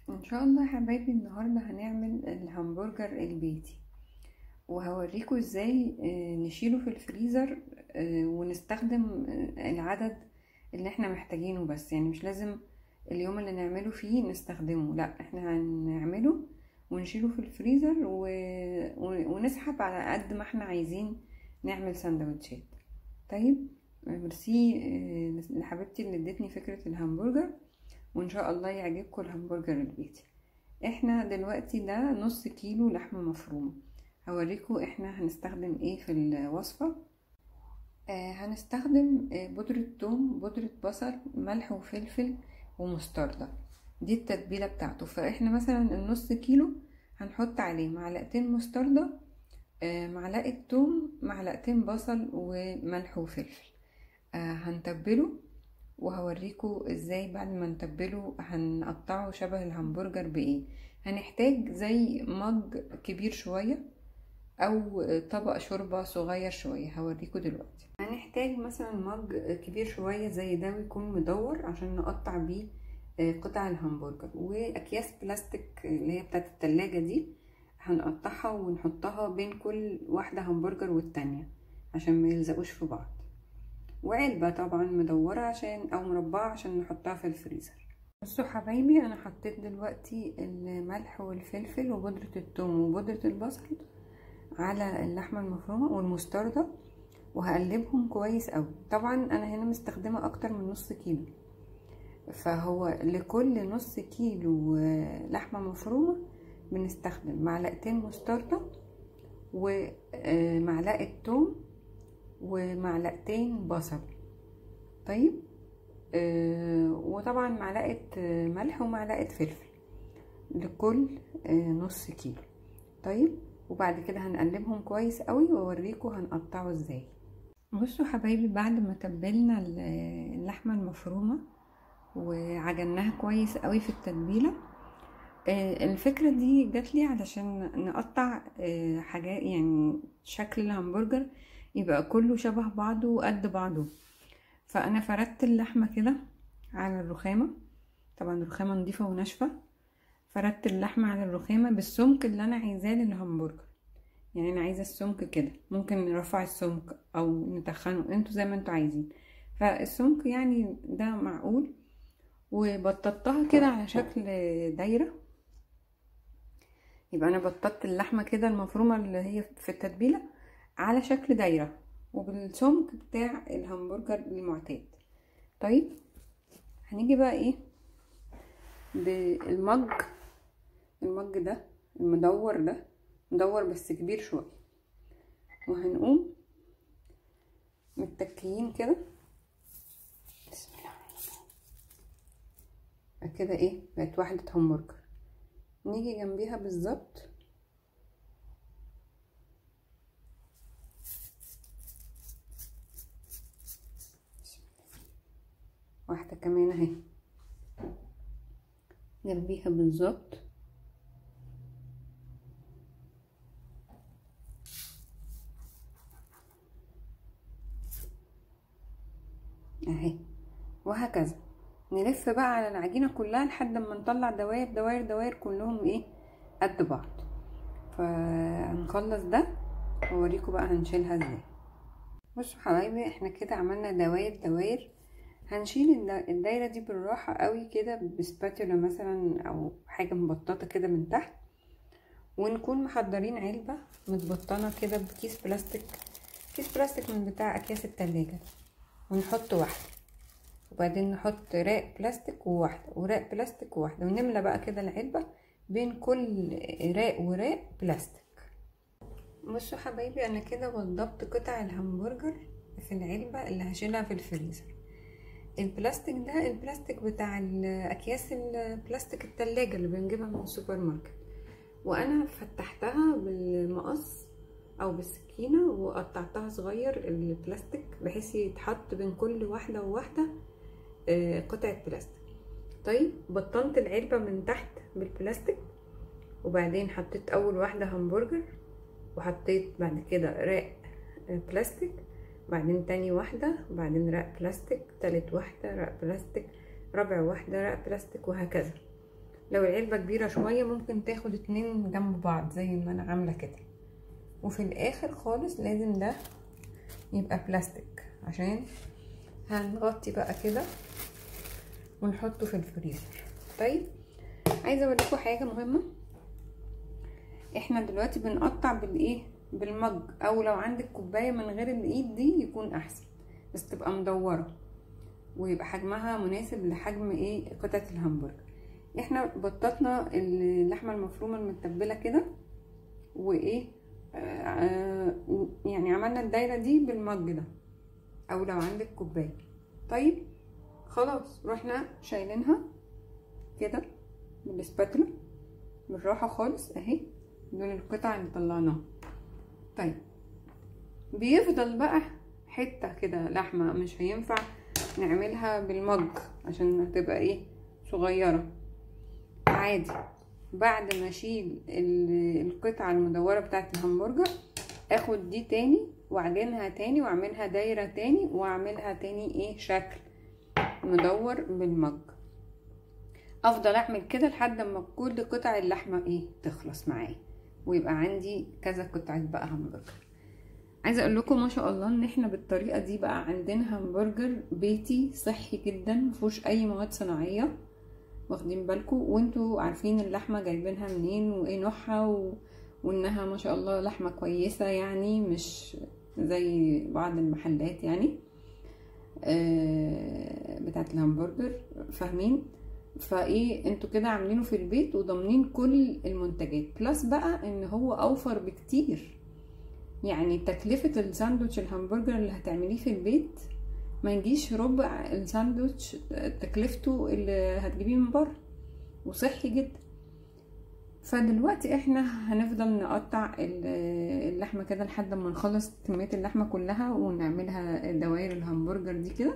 ان شاء الله يا حبايبي النهارده هنعمل الهمبرجر البيتي وهوريكم ازاي آه، نشيله في الفريزر آه، ونستخدم آه، العدد اللي احنا محتاجينه بس يعني مش لازم اليوم اللي نعمله فيه نستخدمه لا احنا هنعمله ونشيله في الفريزر و... و- ونسحب على قد ما احنا عايزين نعمل سندوتشات طيب ميرسي آه، لحبيبتي اللي ادتني فكرة الهمبرجر وان شاء الله يعجبكم الهمبرجر البيتي احنا دلوقتي ده نص كيلو لحمة مفرومة هوريكم احنا هنستخدم ايه في الوصفة آه هنستخدم آه بودرة ثوم بودرة بصل ملح وفلفل ومستردة دي التتبيلة بتاعته فاحنا مثلا النص كيلو هنحط عليه معلقتين مستردة آه معلقة ثوم معلقتين بصل وملح وفلفل آه هنتبله وهوريكم ازاي بعد ما نتبله هنقطعه شبه الهمبرجر بايه هنحتاج زي مج كبير شوية او طبق شوربة صغير شوية هوريكم دلوقتي هنحتاج مثلا مج كبير شوية زي ده ويكون مدور عشان نقطع بيه قطع الهمبرجر واكياس بلاستيك اللي هي بتاعت التلاجة دي هنقطعها ونحطها بين كل واحدة همبرجر والتانية عشان ما يلزقوش في بعض وعلبة طبعا مدورة عشان او مربعة عشان نحطها في الفريزر بصوا حبايبي انا حطيت دلوقتي الملح والفلفل وبودرة الثوم وبودرة البصل على اللحمة المفرومة والمستردة وهقلبهم كويس قوي طبعا انا هنا مستخدمة اكتر من نص كيلو فهو لكل نص كيلو لحمة مفرومة بنستخدم معلقتين مستردة ومعلقة توم ومعلقتين بصل طيب آه وطبعا معلقة ملح ومعلقة فلفل لكل آه نص كيلو طيب وبعد كده هنقلبهم كويس قوي واوريكم هنقطعه ازاي بصوا حبايبي بعد ما تبلنا اللحمة المفرومة وعجناها كويس قوي في التتبيلة آه الفكرة دي جات لي علشان نقطع حاجات يعني شكل الهمبرجر يبقى كله شبه بعضه وقد بعضه فانا فردت اللحمه كده على الرخامه طبعا الرخامه نظيفه وناشفه فردت اللحمه على الرخامه بالسمك اللي انا عايزاه للهمبرجر يعني انا عايزه السمك كده ممكن نرفع السمك او نتخنه انتوا زي ما انتوا عايزين فالسمك يعني ده معقول وبططتها كده على شكل دايره يبقى انا بططت اللحمه كده المفرومه اللي هي في التتبيله على شكل دايرة وبالسمك بتاع الهمبرجر المعتاد طيب هنيجي بقى ايه بالمج المج ده المدور ده مدور بس كبير شوية وهنقوم متكيين كده بسم الله كده ايه بقت واحدة همبرجر نيجي جنبيها بالظبط واحدة كمان اهي جنبيها بالظبط اهي وهكذا نلف بقى على العجينة كلها لحد ما نطلع دواير دواير دواير كلهم ايه قد بعض فهنخلص ده واوريكم بقى هنشيلها ازاي بصوا حبايبي احنا كده عملنا دواير دواير هنشيل الدايره دي بالراحه قوي كده بسباتولا مثلا او حاجه مبططه كده من تحت ونكون محضرين علبه متبطنه كده بكيس بلاستيك كيس بلاستيك من بتاع اكياس التلاجة ونحط واحده وبعدين نحط راق بلاستيك وواحده وراق بلاستيك وواحده ونملى بقى كده العلبه بين كل راق وراق بلاستيك بصوا حبايبي انا كده وضبط قطع الهمبرجر في العلبه اللي هشيلها في الفريزر البلاستيك ده البلاستيك بتاع الاكياس البلاستيك التلاجة اللي بنجيبها من السوبر ماركت وانا فتحتها بالمقص او بالسكينة وقطعتها صغير البلاستيك بحيث يتحط بين كل واحدة وواحدة قطعة بلاستيك طيب بطنت العلبة من تحت بالبلاستيك وبعدين حطيت اول واحدة همبرجر وحطيت بعد كده راق بلاستيك بعدين تاني واحدة بعدين رق بلاستيك تالت واحدة رق بلاستيك رابع واحدة رق بلاستيك وهكذا لو العلبة كبيرة شوية ممكن تاخد اتنين جنب بعض زي ما انا عاملة كده وفي الاخر خالص لازم ده يبقى بلاستيك عشان هنغطي بقى كده ونحطه في الفريزر طيب عايزه اوريكم حاجه مهمه احنا دلوقتي بنقطع بالايه بالمج او لو عندك كوبايه من غير الايد دي يكون احسن بس تبقى مدوره ويبقى حجمها مناسب لحجم ايه قطعه الهمبرجر احنا بططنا اللحمه المفرومه المتبله كده وايه آه يعني عملنا الدايره دي بالمج ده او لو عندك كوبايه طيب خلاص رحنا شايلينها كده بالسباتولا بالراحه خالص اهي دول القطع اللي طلعناها طيب بيفضل بقى حته كده لحمه مش هينفع نعملها بالمج عشان هتبقى ايه صغيره عادي بعد ما اشيل القطعه المدوره بتاعه الهمبرجر اخد دي تاني واعجنها تاني واعملها دايره تاني واعملها تاني ايه شكل مدور بالمج افضل اعمل كده لحد ما كل قطع اللحمه ايه تخلص معايا ويبقى عندي كذا قطعه بقى همبرجر عايزه اقول لكم ما شاء الله ان احنا بالطريقه دي بقى عندنا همبرجر بيتي صحي جدا مفيهوش اي مواد صناعيه واخدين بالكم وانتوا عارفين اللحمه جايبينها منين وايه نوعها و... وانها ما شاء الله لحمه كويسه يعني مش زي بعض المحلات يعني آه بتاعت الهمبرجر فاهمين فايه انتوا كده عاملينه في البيت وضامنين كل المنتجات بلس بقى ان هو اوفر بكتير يعني تكلفة الساندوتش الهمبرجر اللي هتعمليه في البيت ما يجيش ربع الساندوتش تكلفته اللي هتجيبيه من بره وصحي جدا فدلوقتي احنا هنفضل نقطع اللحمة كده لحد ما نخلص كمية اللحمة كلها ونعملها دوائر الهمبرجر دي كده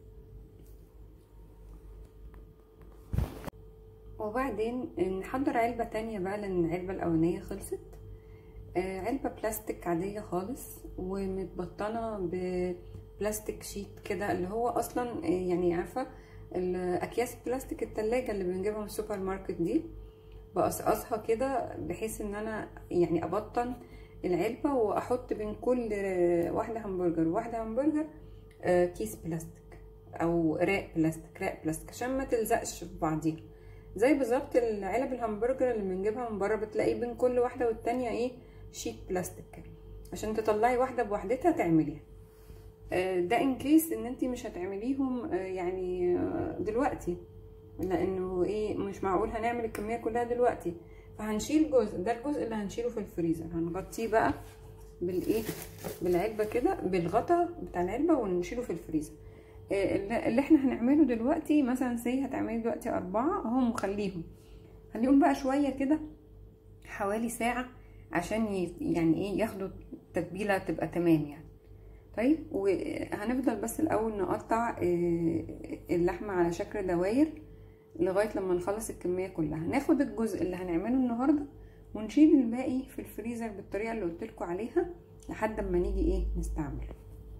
وبعدين نحضر علبة تانية بقى لان العلبة الاولانية خلصت علبة بلاستيك عادية خالص ومتبطنة ببلاستيك شيت كده اللي هو اصلا يعني عارفة الاكياس بلاستيك التلاجة اللي بنجيبها من السوبر ماركت دي بقصقصها كده بحيث ان انا يعني ابطن العلبة واحط بين كل واحدة همبرجر وواحدة همبرجر كيس بلاستيك او راق بلاستيك راق بلاستيك عشان ما تلزقش في بعضيها زي بالظبط العلب الهمبرجر اللي بنجيبها من بره بتلاقيه بين كل واحده والتانيه ايه شيت بلاستيك كده عشان تطلعي واحده بوحدتها تعمليها ده ان كيس ان انت مش هتعمليهم يعني دلوقتي لانه ايه مش معقول هنعمل الكميه كلها دلوقتي فهنشيل جزء ده الجزء اللي هنشيله في الفريزر هنغطيه بقى بالايه بالعلبه كده بالغطا بتاع العلبه ونشيله في الفريزر اللي احنا هنعمله دلوقتي مثلا سي هتعملي دلوقتي اربعة اهو مخليهم خليهم بقى شوية كده حوالي ساعة عشان يعني ايه ياخدوا التتبيلة تبقى تمام يعني طيب وهنفضل بس الاول نقطع اللحمة على شكل دواير لغاية لما نخلص الكمية كلها ناخد الجزء اللي هنعمله النهاردة ونشيل الباقي في الفريزر بالطريقة اللي قلتلكوا عليها لحد ما نيجي ايه نستعمله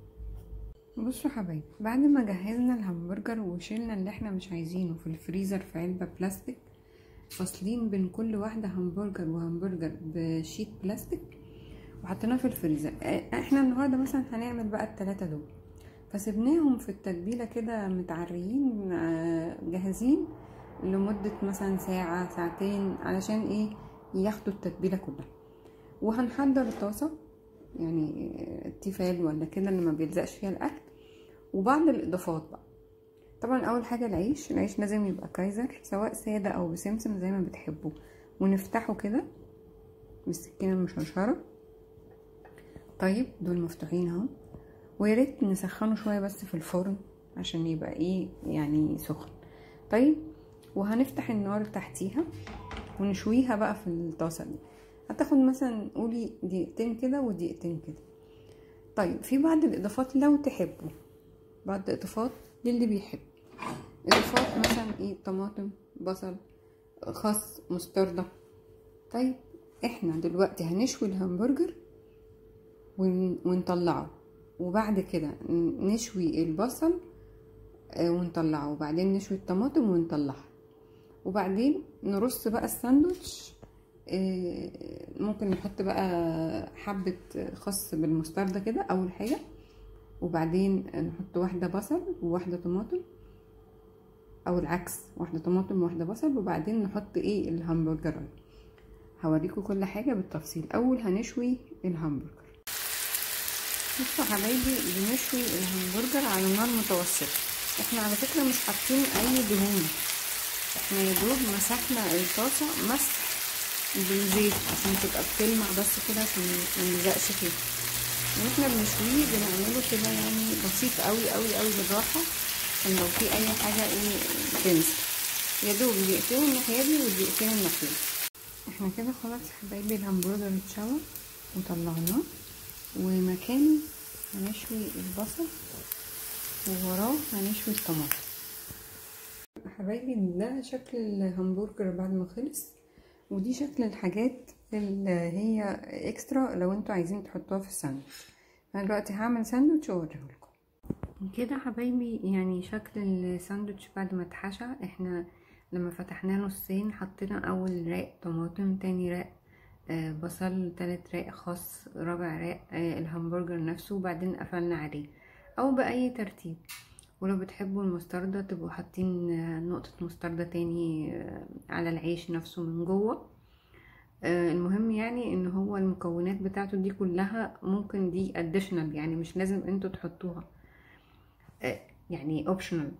بصوا حبايبي بعد ما جهزنا الهمبرجر وشيلنا اللي احنا مش عايزينه في الفريزر في علبة بلاستيك فاصلين بين كل واحدة همبرجر وهمبرجر بشيت بلاستيك وحطيناه في الفريزر احنا النهاردة مثلا هنعمل بقى التلاتة دول فسيبناهم في التتبيلة كده متعريين جاهزين لمدة مثلا ساعة ساعتين علشان ايه ياخدوا التتبيلة كلها وهنحضر طاسة يعني تيفال ولا كده اللي ما بيلزقش فيها الاكل وبعض الاضافات بقى طبعا اول حاجه العيش العيش لازم يبقى كايزر سواء ساده او بسمسم زي ما بتحبوا ونفتحه كده بالسكينه المشرشره طيب دول مفتوحين اهو ويا ريت نسخنه شويه بس في الفرن عشان يبقى ايه يعني سخن طيب وهنفتح النار تحتيها ونشويها بقى في الطاسه دي هتاخد مثلا قولي دقيقتين كده ودقيقتين كده طيب في بعض الاضافات لو تحبوا بعض الاضافات للي بيحب اضافات مثلا ايه طماطم بصل خس مستردة طيب احنا دلوقتي هنشوي الهمبرجر ونطلعه وبعد كده نشوي البصل ونطلعه وبعدين نشوي الطماطم ونطلعها وبعدين نرص بقى الساندوتش آه، ممكن نحط بقى حبة خس بالمستردة كده اول حاجة وبعدين نحط واحدة بصل وواحدة طماطم او العكس واحدة طماطم وواحدة بصل وبعدين نحط ايه الهمبرجر هوريكم كل حاجة بالتفصيل اول هنشوي الهمبرجر بصوا حبايبي بنشوي الهمبرجر على نار متوسطة احنا على فكرة مش حاطين اي دهون احنا يا دوب مسحنا الطاسة مسح بالزيت عشان تبقى بتلمع بس كده عشان ميلزقش فيه واحنا بنشويه بنعمله كده يعني بسيط قوي قوي قوي بالراحة عشان لو في اي حاجة ايه تنزل يا دوب دقيقتين الناحية دي ودقيقتين الناحية احنا كده خلاص حبايبي الهمبرجر اتشوى وطلعناه ومكانه هنشوي البصل ووراه هنشوي الطماطم حبايبي ده شكل الهمبرجر بعد ما خلص ودي شكل الحاجات اللي هي اكسترا لو انتوا عايزين تحطوها في الساندوتش انا دلوقتي هعمل ساندوتش واوريهولكم كده حبايبي يعني شكل الساندوتش بعد ما اتحشى احنا لما فتحناه نصين حطينا اول راق طماطم تاني راق آه بصل تالت راق خس رابع راق آه الهمبرجر نفسه وبعدين قفلنا عليه او باي ترتيب ولو بتحبوا المستردة تبقوا حاطين نقطة مستردة تاني على العيش نفسه من جوه المهم يعني ان هو المكونات بتاعته دي كلها ممكن دي additional يعني مش لازم انتوا تحطوها يعني optional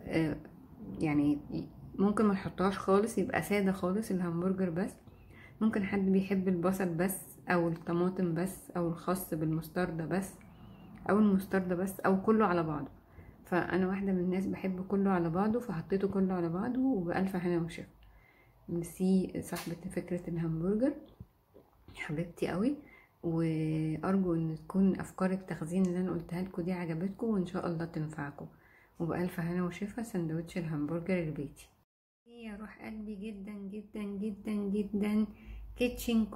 يعني ممكن ما تحطوهاش خالص يبقى سادة خالص الهمبرجر بس ممكن حد بيحب البصل بس او الطماطم بس او الخس بالمستردة بس او المستردة بس او كله على بعضه فانا واحده من الناس بحب كله على بعضه فحطيته كله على بعضه وبألف هنا وشفا ميرسي صاحبة فكرة الهمبرجر حبيبتي قوي وارجو ان تكون افكار التخزين اللي انا قلتها لكم دي عجبتكم وان شاء الله تنفعكم وبألف هنا وشفا سندوتش الهمبرجر البيتي يا روح قلبي جدا جدا جدا جدا كيتشن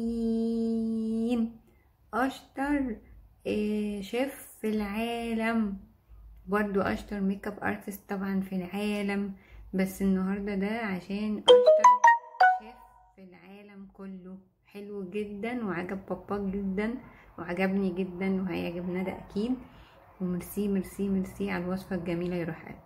كوين اشطر شيف في العالم برضو اشطر ميك اب ارتست طبعا في العالم بس النهارده ده عشان اشطر شيف في العالم كله حلو جدا وعجب بابا جدا وعجبني جدا وهيعجب ندى اكيد وميرسي ميرسي ميرسي على الوصفه الجميله يا روح قلبي